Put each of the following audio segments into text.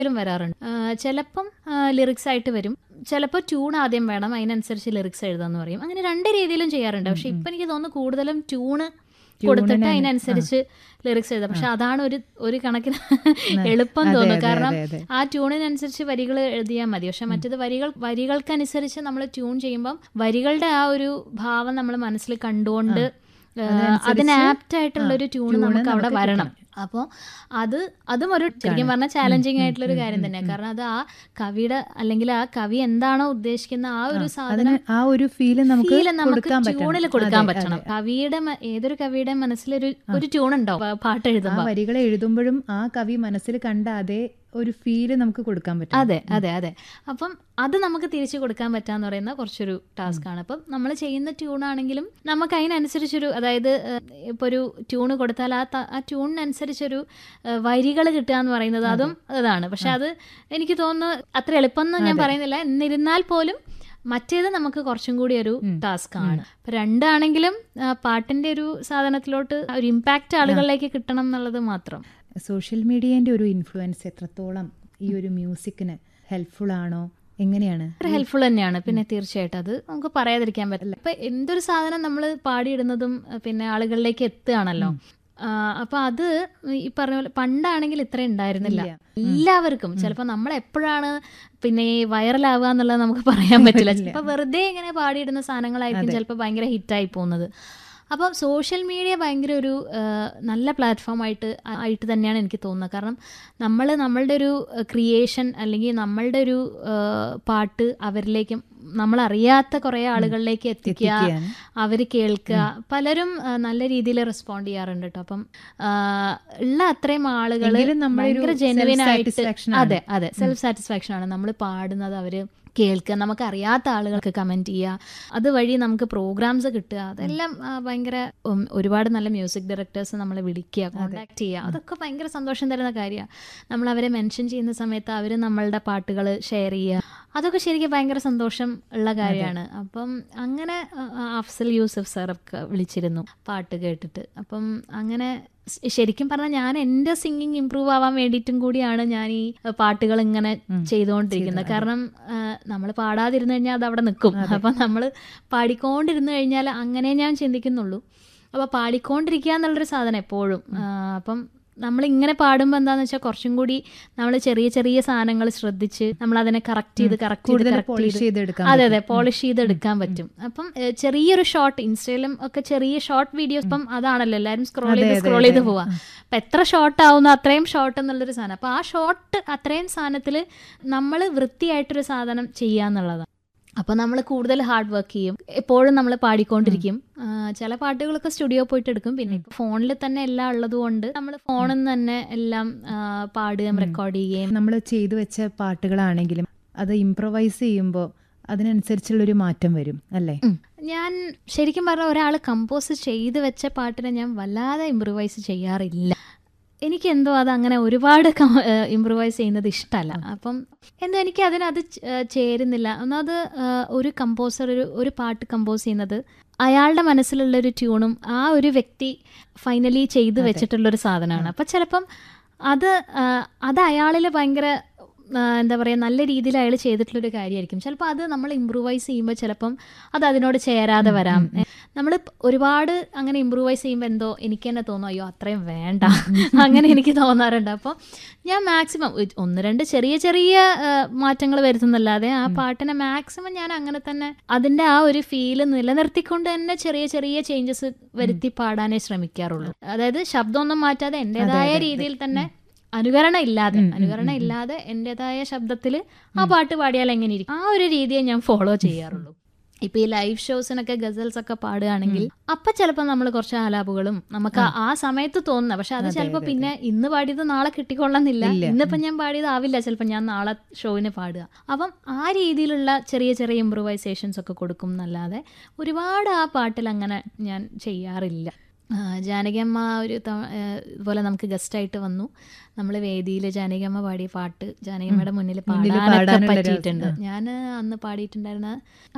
ലും വരാറുണ്ട് ആ, ചിലപ്പം ലിറിക്സ് ആയിട്ട് വരും ചിലപ്പോൾ ട്യൂൺ ആദ്യം വേണം അതിനനുസരിച്ച് ലിറിക്സ് എഴുതാന്ന് പറയും അങ്ങനെ രണ്ട് രീതിയിലും ചെയ്യാറുണ്ട് പക്ഷെ ഇപ്പം എനിക്ക് തോന്നുന്നു കൂടുതലും ട്യൂണ് കൊടുത്തിട്ട് ട്യൂണിനാണ്. അതിനനുസരിച്ച് ലിറിക്സ് എഴുതാം പക്ഷെ അതാണ് ഒരു ഒരു കണക്കിന് ന- എളുപ്പം അതെ, തോന്നുന്നു അതെ, കാരണം അതെ, അതെ. ആ ട്യൂണിനനുസരിച്ച് വരികൾ എഴുതിയാൽ മതി പക്ഷെ മറ്റേത് വരികൾ വരികൾക്കനുസരിച്ച് നമ്മൾ ട്യൂൺ ചെയ്യുമ്പം വരികളുടെ ആ ഒരു ഭാവം നമ്മൾ മനസ്സിൽ കണ്ടുകൊണ്ട് ഏഹ്, അതിനനുസരിച്ച് അതിന് ആപ്റ്റ് ആയിട്ടുള്ള ഒരു ആ, ട്യൂൺ tune നമുക്ക് അവിടെ നമുക്ക് വരണം അപ്പോൾ അത് അതും ഒരു ശരിക്കും പറഞ്ഞാൽ ചാലഞ്ചിങ് ആയിട്ടുള്ള ഒരു കാര്യം തന്നെയാണ് കാരണം അത് ആ കവിയുടെ അല്ലെങ്കിൽ ആ കവി എന്താണോ ഉദ്ദേശിക്കുന്ന ആ ഒരു സാധനം അതിന് ആ ഒരു ഫീല് നമുക്ക് ഫീല് നമുക്ക് കൊടുക്കാൻ പറ്റണം. ട്യൂണിൽ കൊടുക്കാൻ അതെ, പറ്റണം അതെ. കവിയുടെ മ- ഏതൊരു കവിയുടെ മനസ്സിലൊരു ഒരു ട്യൂൺ ഉണ്ടാവും പ- പാട്ട് ആ എഴുതുമ്പോൾ വരികൾ എഴുതുമ്പോഴും ആ കവി മനസ്സിൽ കണ്ട അതേ ഒരു ഫീല് നമുക്ക് കൊടുക്കാൻ പറ്റും അതെ അതെ അതെ അപ്പം അത് നമുക്ക് തിരിച്ചു കൊടുക്കാൻ പറ്റാന്ന് പറയുന്ന കുറച്ചൊരു ടാസ്ക് ആണ് അപ്പം നമ്മൾ ചെയ്യുന്ന ട്യൂൺ ആണെങ്കിലും നമുക്ക് അതിനനുസരിച്ചൊരു അതായത് ഇപ്പോൾ ഒരു ട്യൂണ് കൊടുത്താൽ ആ ത- ആ ട്യൂണിനനുസരിച്ചൊരു വരികൾ കിട്ടുക എന്ന് പറയുന്നത് അതും ഇതാണ് പക്ഷെ അത് എനിക്ക് തോന്നുന്നു അത്ര എളുപ്പം എന്ന് ഞാൻ പറയുന്നില്ല എന്നിരുന്നാൽ പോലും മറ്റേത് നമുക്ക് കുറച്ചും കൂടി ഒരു ടാസ്ക് ആണ് അപ്പൊ രണ്ടാണെങ്കിലും ആ, പാട്ടിന്റെ ഒരു സാധനത്തിലോട്ട് ആ ഒരു ഇമ്പാക്റ്റ് ആളുകളിലേക്ക് കിട്ടണം എന്നുള്ളത് മാത്രം സോഷ്യൽ മീഡിയേന്റെ ഒരു ഇൻഫ്ലുവൻസ് എത്രത്തോളം ഈ ഒരു മ്യൂസിക്കിന് ഹെൽപ്ഫുൾ ആണോ എങ്ങനെയാണ് ഹെൽപ്ഫുൾ തന്നെയാണ് പിന്നെ തീർച്ചയായിട്ടും അത് നമുക്ക് പറയാതിരിക്കാൻ പറ്റില്ല ഇപ്പൊ എന്തൊരു സാധനം നമ്മൾ പാടിയിടുന്നതും അഹ് പിന്നെ ആളുകളിലേക്ക് എത്തുകയാണല്ലോ ആ, അപ്പൊ അത് ഈ പറഞ്ഞ പോലെ പണ്ടാണെങ്കിൽ ഇത്ര ഉണ്ടായിരുന്നില്ല ഇല്ല. എല്ലാവർക്കും ചിലപ്പോൾ നമ്മൾ എപ്പോഴാണ് പിന്നെ ഈ വൈറലാവുക എന്നുള്ളത് നമുക്ക് പറയാൻ പറ്റില്ല ചിലപ്പോൾ വെറുതെ ഇങ്ങനെ പാടിയിടുന്ന സാധനങ്ങളായിരിക്കും ചിലപ്പോൾ ഭയങ്കര ഹിറ്റായി പോകുന്നത് അപ്പം സോഷ്യൽ മീഡിയ ഭയങ്കര ഒരു ആ, നല്ല പ്ലാറ്റ്ഫോമായിട്ട് ആയിട്ട് തന്നെയാണ് എനിക്ക് തോന്നുന്നത് കാരണം നമ്മൾ നമ്മളുടെ ഒരു ക്രിയേഷൻ അല്ലെങ്കിൽ നമ്മളുടെ ഒരു ആ, പാട്ട് അവരിലേക്ക് നമ്മളറിയാത്ത കുറേ ആളുകളിലേക്ക് എത്തിക്കുക എത്തിക്കാൻ. അവർ കേൾക്കുക പലരും ആ, നല്ല രീതിയിൽ റെസ്പോണ്ട് ചെയ്യാറുണ്ട് കേട്ടോ അപ്പം ആ, ഉള്ള അത്രയും ആളുകൾ എങ്കിലും നമ്മുടെ ഒരു ഭയങ്കര ജെനുവിൻ ആയിട്ട് self-satisfaction ആണ്. അതെ അതെ സെൽഫ് സാറ്റിസ്ഫാക്ഷൻ ആണ് നമ്മൾ പാടുന്നത് അവര് കേൾക്കുക നമുക്ക് അറിയാത്ത ആളുകൾക്ക് കമന്റ് ചെയ്യുക അതുവഴി നമുക്ക് പ്രോഗ്രാംസ് കിട്ടുക അതെല്ലാം ആ, ഭയങ്കര ഉം, ഒരുപാട് നല്ല മ്യൂസിക് ഡയറക്ടേഴ്സ് നമ്മളെ വിളിക്കുക കോണ്ടാക്ട് ചെയ്യുക അതൊക്കെ ഭയങ്കര സന്തോഷം തരുന്ന കാര്യമാണ് നമ്മൾ അവരെ മെൻഷൻ ചെയ്യുന്ന സമയത്ത് അവർ നമ്മളുടെ പാട്ടുകൾ ഷെയർ ചെയ്യുക അതൊക്കെ ശരിക്കും ഭയങ്കര സന്തോഷം ഉള്ള കാര്യമാണ് അപ്പം അങ്ങനെ ആ, ആ, അഫ്സൽ യൂസഫ് സാറൊക്കെ വിളിച്ചിരുന്നു പാട്ട് കേട്ടിട്ട് അപ്പം അങ്ങനെ ശ- ശരിക്കും പറഞ്ഞാൽ ഞാൻ എൻ്റെ സിംഗിങ് ഇമ്പ്രൂവ് ആവാൻ വേണ്ടിയിട്ടും കൂടിയാണ് ഞാൻ ഈ പാട്ടുകൾ ഇങ്ങനെ ചെയ്തുകൊണ്ടിരിക്കുന്നത് കാരണം നമ്മൾ പാടാതിരുന്നു കഴിഞ്ഞാൽ അത് അവിടെ നിൽക്കും അപ്പം നമ്മൾ പാടിക്കൊണ്ടിരുന്നു കഴിഞ്ഞാൽ അങ്ങനെ ഞാൻ ചിന്തിക്കുന്നുള്ളൂ അപ്പോൾ പാടിക്കൊണ്ടിരിക്കുക എന്നുള്ളൊരു സാധനം എപ്പോഴും ആ, അപ്പം നമ്മൾ ഇങ്ങനെ പാടുമ്പോൾ എന്താന്ന് വെച്ചാൽ കുറച്ചും കൂടി നമ്മൾ ചെറിയ ചെറിയ സാധനങ്ങൾ ശ്രദ്ധിച്ച് നമ്മൾ അതിനെ കറക്റ്റ് ചെയ്ത് കറക്റ്റ് ചെയ്ത് കൂടുതൽ correct polish ചെയ്തെടുക്കാൻ അതെ അതെ പോളിഷ് ചെയ്തെടുക്കാൻ പറ്റും അപ്പം ഏഹ്, ചെറിയൊരു ഷോർട്ട് ഇൻസ്റ്റയിലും ഒക്കെ ചെറിയ ഷോർട്ട് വീഡിയോസ് ഇപ്പം അതാണല്ലോ എല്ലാവരും സ്ക്രോൾ ചെയ്ത് സ്ക്രോൾ ചെയ്ത് പോവാ അപ്പൊ എത്ര ഷോർട്ട് ആവുന്നു അത്രയും ഷോർട്ട് എന്നുള്ളൊരു സാധനം അപ്പൊ ആ ഷോർട്ട് അത്രയും സാധനത്തിൽ നമ്മൾ വൃത്തിയായിട്ടൊരു സാധനം ചെയ്യാന്നുള്ളതാണ് അപ്പോൾ നമ്മൾ കൂടുതൽ ഹാർഡ് വർക്ക് ചെയ്യും എപ്പോഴും നമ്മൾ പാടിക്കൊണ്ടിരിക്കും ആ, ചില പാട്ടുകളൊക്കെ സ്റ്റുഡിയോ പോയിട്ട് എടുക്കും പിന്നെ ഇപ്പോൾ ഫോണിൽ തന്നെ എല്ലാം ഉള്ളത് കൊണ്ട് നമ്മൾ ഫോണിൽ നിന്ന് തന്നെ എല്ലാം ആ, പാടുകയും റെക്കോർഡ് ചെയ്യുകയും നമ്മൾ ചെയ്തു വെച്ച പാട്ടുകളാണെങ്കിലും അത് ഇംപ്രവൈസ് ചെയ്യുമ്പോൾ അതിനനുസരിച്ചുള്ളൊരു മാറ്റം വരും അല്ലേ ഉം. ഞാൻ ശരിക്കും പറഞ്ഞ ഒരാൾ കമ്പോസ് ചെയ്ത് വെച്ച പാട്ടിനെ ഞാൻ വല്ലാതെ ഇമ്പ്രൂവൈസ് ചെയ്യാറില്ല എനിക്ക് എന്തോ അത് അങ്ങനെ ഒരുപാട് ഇമ്പ്രൂവൈസ് ചെയ്യുന്നത് ഇഷ്ടമല്ല അപ്പം എന്തോ എനിക്ക് അതിനത് ച- ഏഹ് ചേരുന്നില്ല ഒന്നാമത് ഏഹ് ഒരു കമ്പോസർ ഒരു ഒരു പാട്ട് കമ്പോസ് ചെയ്യുന്നത് അയാളുടെ മനസ്സിലുള്ള ഒരു ട്യൂണും ആ ഒരു വ്യക്തി ഫൈനലി ചെയ്ത് വെച്ചിട്ടുള്ളൊരു സാധനമാണ് അപ്പം ചിലപ്പം അത് ഏഹ് അത് അയാളിൽ ഭയങ്കര ആ, എന്താ പറയുക നല്ല രീതിയിൽ അയാൾ ചെയ്തിട്ടുള്ളൊരു കാര്യമായിരിക്കും ചിലപ്പോൾ അത് നമ്മൾ ഇമ്പ്രൂവൈസ് ചെയ്യുമ്പോൾ ചിലപ്പം അത് അതിനോട് ചേരാതെ വരാം നമ്മൾ ഒരുപാട് അങ്ങനെ ഇമ്പ്രൂവൈസ് ചെയ്യുമ്പോൾ എന്തോ എനിക്ക് തന്നെ തോന്നും അയ്യോ അത്രയും വേണ്ട അങ്ങനെ എനിക്ക് തോന്നാറുണ്ട് അപ്പോൾ ഞാൻ മാക്സിമം ഒന്ന് രണ്ട് ചെറിയ ചെറിയ മാറ്റങ്ങൾ വരുത്തുന്നല്ലാതെ ആ പാട്ടിനെ മാക്സിമം ഞാൻ അങ്ങനെ തന്നെ അതിൻ്റെ ആ ഒരു ഫീല് നിലനിർത്തിക്കൊണ്ട് തന്നെ ചെറിയ ചെറിയ ചേഞ്ചസ് വരുത്തി പാടാനേ ശ്രമിക്കാറുള്ളൂ അതായത് ശബ്ദമൊന്നും മാറ്റാതെ എൻ്റെതായ രീതിയിൽ തന്നെ അനുകരണം ഇല്ലാതെ അനുകരണം ഇല്ലാതെ എൻ്റെതായ ശബ്ദത്തിൽ ആ പാട്ട് പാടിയാൽ എങ്ങനെ ഇരിക്കും ആ ഒരു രീതിയെ ഞാൻ ഫോളോ ചെയ്യാറുള്ളൂ ഇപ്പൊ ഈ ലൈവ് ഷോസിനൊക്കെ ഗസൽസ് ഒക്കെ പാടുകയാണെങ്കിൽ അപ്പൊ ചിലപ്പോൾ നമ്മൾ കുറച്ച് ആലാപുകളും നമുക്ക് ആ സമയത്ത് തോന്നുന്ന പക്ഷെ അത് ചിലപ്പോൾ പിന്നെ ഇന്ന് പാടിയത് നാളെ കിട്ടിക്കൊള്ളുന്നില്ല ഇന്നിപ്പോ ഞാൻ പാടിയത് ആവില്ല ചിലപ്പോൾ ഞാൻ നാളെ ഷോയിന് പാടുക അപ്പം ആ രീതിയിലുള്ള ചെറിയ ചെറിയ ഇമ്പ്രൂവൈസേഷൻസ് ഒക്കെ കൊടുക്കും എന്നല്ലാതെ ഒരുപാട് ആ പാട്ടിൽ അങ്ങനെ ഞാൻ ചെയ്യാറില്ല ആ, ജാനകിയമ്മ ഒരു തവ- ഏ, ഇതുപോലെ നമുക്ക് ഗസ്റ്റായിട്ട് വന്നു നമ്മൾ വേദിയിൽ ജാനകിയമ്മ പാടിയ പാട്ട് ജാനകിയമ്മയുടെ മുന്നിൽ പാടാനൊക്കെ പാടാനുള്ളൊരു പറ്റിയിട്ടുണ്ട് ഞാൻ അന്ന് പാടിയിട്ടുണ്ടായിരുന്ന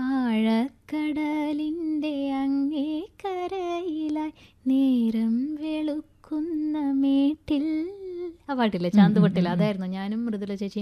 ആഴക്കടലിൻ്റെ അങ്ങേ കരയിലായി നേരം വെളുക്കുന്ന മേട്ടിൽ ആ പാട്ടില്ലേ ചാന്ത് പൊട്ടില്ല അതായിരുന്നു ഞാനും മൃദുല ചേച്ചി